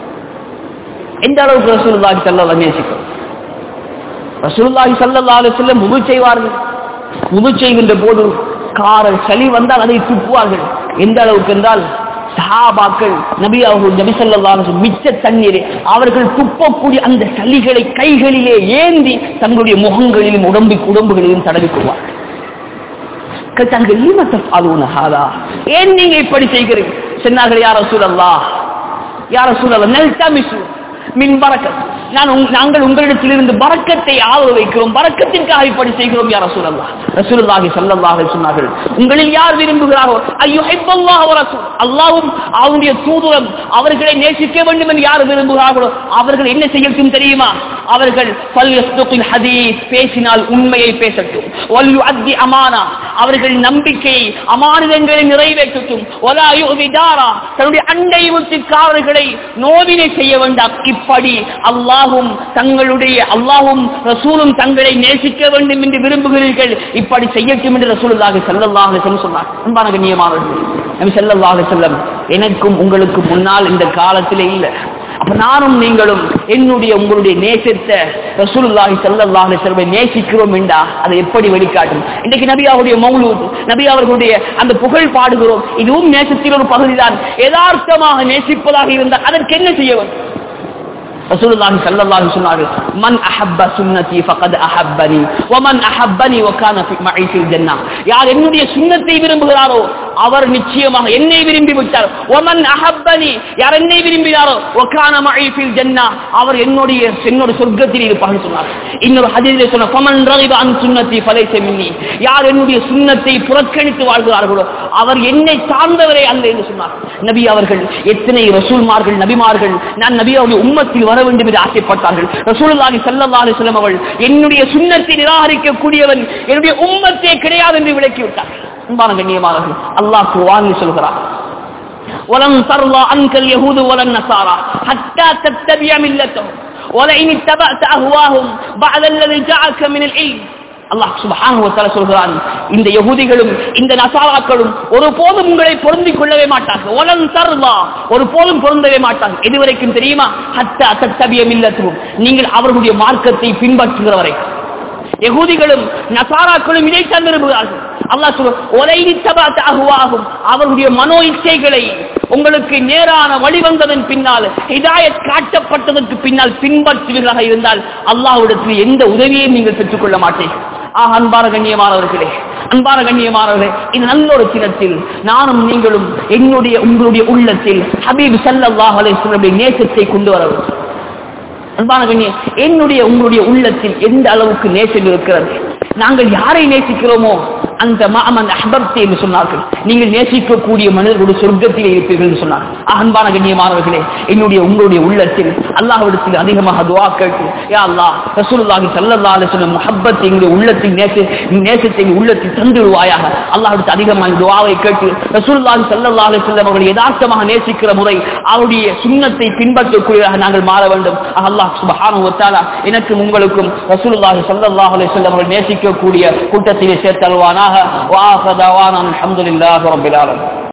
எந்த அளவுக்கு ரசூலுல்லாஹி ஸல்லல்லாஹு நேசிக்கும் ரசூலுல்லாஹி ஸல்லல்லாஹு அலைஹி வஸல்லம் உது செய்வார்கள் உது செய்கின்ற போது காரல் சளி வந்தால் அதை துப்புவார்கள் எந்த அளவுக்கு என்றால் சஹாபாக்கள் நபி அவர்கள் நபி ஸல்லல்லாஹு அலைஹி வஸல்லம் மிச்ச தண்ணீரை அவர்கள் துப்பக்கூடிய அந்த சளிகளை கைகளிலே ஏந்தி தங்களுடைய முகங்களிலும் உடம்பு உடம்புகளிலும் தடவி கொள்வார்கள் கேட்டார்கள் "லீம தஃஅலூன ஹாதா?" ஏன் நீங்க இப்படி செய்கிறீர்கள் சொன்னார்கள் யார் ரசூலல்லாஹ் யார் ரசூலல்லாஹ் நல்தமிசு மின் பரக்கத் நான் உங்- நாங்கள் உங்களிடத்திலிருந்து பரக்கத்தை ஆதரவு வைக்கிறோம் பரக்கத்திற்காக இப்படி செய்கிறோம் யார் ரசூலல்லாஹ் ரசூலுல்லாஹி ஸல்லல்லாஹு அலைஹி சொன்னார்கள் உங்களில் யார் விரும்புகிறாரோ ஐயுஹிப்பல்லாஹு வ ரசூல் அல்லாஹ்வும் அவருடைய தூதரும் அவர்களை நேசிக்க வேண்டும் என்று யார் விரும்புகிறார்களோ அவர்கள் என்ன செய்யட்டும் தெரியுமா அவர்கள் ஃபல்யஸ்துகில் ஹதீஸ் பேசினால் உண்மையை பேசட்டும் வல் யுஅத்தி அமானா அவர்கள் நம்பிக்கை அமானிதங்களை நிறைவேற்றட்டும் வலா யுதி தாரா தன்னுடைய அண்டை வீட்டுக்காரர்களை நோவினை செய்ய வேண்டாம் இப்படி அல்லாஹும் தங்களுடைய அல்லாஹும் ரசூலும் தங்களை நேசிக்க வேண்டும் என்று விரும்புகிறீர்கள் இப்படி செய்யட்டும் என்று ரசூலுல்லாஹி ஸல்லல்லாஹு அலைஹி வஸல்லம் சொன்னார் அன்பான கண்ணியமானவர்களே நபி ஸல்லல்லாஹு அலைஹி வஸல்லம் எனக்கும் உங்களுக்கு முன்னால் இந்த காலத்திலே இல்லை அப்ப நானும் நீங்களும் என்னுடைய உங்களுடைய நேசத்தை ரசூலுல்லாஹி ஸல்லல்லாஹு அலைஹி வஸல்லம் நேசிக்கிறோம் என்றா அதை எப்படி வெளிக்காட்டும் இன்னைக்கு நபி அவருடைய மௌலூத் நபி அவர்களுடைய அந்த புகழ் பாடுகிறோம் இதுவும் நேசத்தில் ஒரு பகுதிதான் யதார்த்தமாக நேசிப்பதாக இருந்தால் அதற்கு என்ன செய்ய வேண்டும் ரசூலுல்லாஹி ஸல்லல்லாஹு அலைஹி சொன்னார்கள் மன் அஹப்ப சுன்னதி ஃபகத் அஹப்பனி வமன் அஹப்பனி வகான ஃபி மஇ ஃபில் ஜன்னah யார் என்னுடைய சுன்னத்தை விரும்புகிறாரோ அவர் நிச்சயமாக என்னை விரும்பி விட்டார் வமன் அஹப்பனி யார் என்னை விரும்பினாரோ வகான மஇ ஃபில் ஜன்னah அவர் என்னுடைய என்னோட சொர்க்கத்தில் இருப்பார் சொன்னார் இன்னொரு ஹதீஸில் சொன்ன ஃபமன் ரகிப அன் சுன்னதி ஃபலைஸ மின்னி யார் என்னுடைய சுன்னத்தை புறக்கணித்து வாழ்கிறார்களோ அவர் என்னை சார்ந்தவரே அல்ல என்று சொன்னார் நபி அவர்கள் எத்தனை ரசூல்மார்கள் நபிமார்கள் நான் நபி அவருடைய உம்மத்தில் வர வேண்டும் என்று ஆசைப்பட்டார்கள் ரசூலுல்லாஹி ஸல்லல்லாஹு அலைஹி வஸல்லம் அவர்கள் என்னுடைய சுன்னத்தை நிராகரிக்க கூடியவன் என்னுடைய உம்மத்தே கிடையாது என்று விளக்கி விட்டார் அன்பான கண்ணியமானவர்கள் அல்லாஹ் குர்ஆனில் சொல்கிறார் ولن ترضى عنك اليهود ولا النصارى حتى تتبع ملتهم ولئن اتبعت اهواهم بعد الذي جاءك من العلم அல்லாஹ் சுபஹானஹு வ தஆலா சொல்கிறான் இந்த யகூதிகளும் இந்த நசாராக்களும் ஒருபோதும் உங்களை பொருந்திக் கொள்ளவே மாட்டார்கள் ஒலன் தர்லா ஒருபோதும் பொருந்தவே மாட்டார்கள் எதுவரைக்கும் தெரியுமா ஹத்தா தத்தபிய மில்லத்தும் நீங்கள் அவர்களுடைய மார்க்கத்தை பின்பற்றுகிற வரைக்கும் யகூதிகளும் நசாராக்களும் இதைத்தான் விரும்புகிறார்கள் அல்லாஹ் சொல்ல ஒலைனி தபாத் அகுவாகும் அவர்களுடைய மனோ இச்சைகளை உங்களுக்கு நேரான வழி வந்ததன் பின்னால் ஹிதாயத் காட்டப்பட்டதற்கு பின்னால் பின்பற்றுவீர்களாக இருந்தால் அல்லாஹ்விடத்தில் எந்த உதவியையும் நீங்கள் பெற்றுக்கொள்ள மாட்டீர்கள் ஆக அன்பான கண்ணியமானவர்களே அன்பான கண்ணியமானவர்களே இது நல்ல ஒரு தினத்தில் நானும் நீங்களும் என்னுடைய உங்களுடைய உள்ளத்தில் ஹபீப் சல்லாஹ் அலைஹி நேசத்தை கொண்டு வர வேண்டும் அன்பான கண்ணியம் என்னுடைய உங்களுடைய உள்ளத்தில் எந்த அளவுக்கு நேசம் இருக்கிறது நாங்கள் யாரை நேசிக்கிறோமோ அந்த மாமன் அஹபப்தி என்று சொன்னார்கள் நீங்கள் நேசிக்கக்கூடிய மனிதர்களுடைய சொர்க்கத்தில் இருப்பீர்கள் என்று சொன்னார் அன்பான கண்ணியமானவர்களே என்னுடைய உங்களுடைய உள்ளத்தில் அல்லாஹ்விடத்தில் அதிகமாக துவா கேட்டு யா அல்லாஹ் ரசூலுல்லாஹி ஸல்லல்லாஹு அலைஹி வஸல்லம் முஹப்பத் எங்களுடைய உள்ளத்தில் நேச நேசத்தை எங்கள் உள்ளத்தில் தந்துடுவாயாக அல்லாஹ்விடத்தில் அதிகமாக துவாவை கேட்டு ரசூலுல்லாஹி ஸல்லல்லாஹு அலைஹி வஸல்லம் அவர்களை யதார்த்தமாக நேசிக்கிற முறை அவருடைய சுன்னத்தை பின்பற்றக்கூடியதாக நாங்கள் மாற வேண்டும் அல்லாஹ் சுப்ஹானஹு வ தஆலா எனக்கும் உங்களுக்கும் ரசூலுல்லாஹி ஸல்லல்லாஹு அலைஹி வஸல்லம் அவர்கள் நேசிக்கக்கூடிய கூட்டத்திலே சேர்த்தல்வானாக வா ஆஃப தவானா அல்ஹம்துலில்லாஹி ரப்பில் ஆலமீன்